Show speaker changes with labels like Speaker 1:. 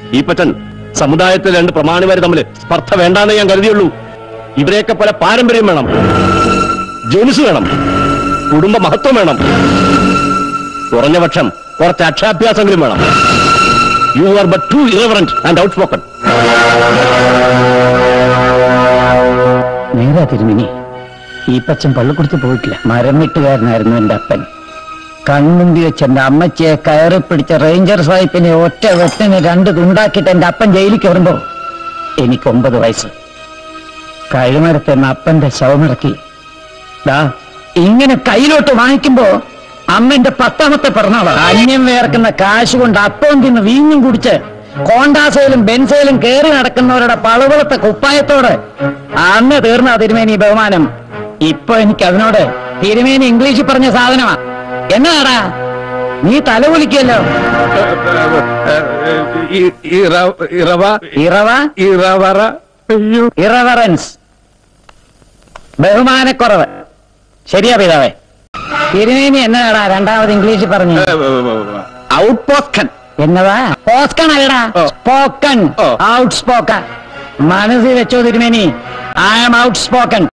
Speaker 1: ഈ പറ്റൻ സമുദായത്തിലെ രണ്ട് പ്രമാണിമാര് തമ്മിൽ സ്പർദ്ധ വേണ്ടാന്ന് ഞാൻ കരുതിയുള്ളൂ ഇവരെയൊക്കെ പോലെ പാരമ്പര്യം വേണം ജനുസ് വേണം കുടുംബ മഹത്വം വേണം കുറഞ്ഞ പക്ഷം കുറച്ച് അക്ഷാഭ്യാസങ്ങളും വേണം you are but too irreverent and outspoken
Speaker 2: നേരാ തിരുമിനി ഈ പച്ചൻ പള്ളിക്കുടുത്ത് പോയിട്ടില്ല മരം വെട്ടുകാരനായിരുന്നു എന്റെ അപ്പൻ കൺമുമ്പി വെച്ച് എന്റെ അമ്മച്ചിയെ കയറി പിടിച്ച റേഞ്ചർ സാഹിബിനെ ഒറ്റ വെട്ടിന് രണ്ട് തുണ്ടാക്കിയിട്ട് എന്റെ അപ്പൻ ജയിലിൽ വരുമ്പോ എനിക്ക് ഒമ്പത് വയസ്സ് കഴിമരത്ത് എന്ന അപ്പന്റെ ശവമിറക്കി ദാ ഇങ്ങനെ കയ്യിലോട്ട് വാങ്ങിക്കുമ്പോ അമ്മന്റെ പത്താമത്തെ പിറന്നാളാ അന്യം വേർക്കുന്ന കാശ് കൊണ്ട് അപ്പം തിന്ന് വീഞ്ഞും കുടിച്ച് കോണ്ടാസയിലും ബെൻസയിലും കയറി നടക്കുന്നവരുടെ പളുവളത്തെ കുപ്പായത്തോട് അന്ന് തീർന്ന തിരുമേനി ബഹുമാനം ഇപ്പൊ എനിക്ക് അതിനോട് തിരുമേനി ഇംഗ്ലീഷിൽ പറഞ്ഞ സാധനമാ എന്നാടാ നീ തലകുലിക്കല്ലോ
Speaker 3: ഇറവ
Speaker 2: ഇറവ
Speaker 3: ഇറവറ അയ്യോ
Speaker 2: ഇറവറൻസ് ബഹുമാനക്കുറവ് ശരിയാ പിതാവേ തിരുമേനി എന്നതാടാ രണ്ടാമത് ഇംഗ്ലീഷിൽ പറഞ്ഞു
Speaker 3: ഔട്ട് പോസ്കൻ
Speaker 2: എന്നതാ പോസ്കൺ അല്ലടാ
Speaker 3: ഓ.
Speaker 2: സ്പോക്കൺ
Speaker 3: ഓ.
Speaker 2: ഔട്ട് സ്പോക്കൺ മനസ്സിൽ വെച്ചോ തിരുമേനി ഐ ആം ഔട്ട് സ്പോക്കൺ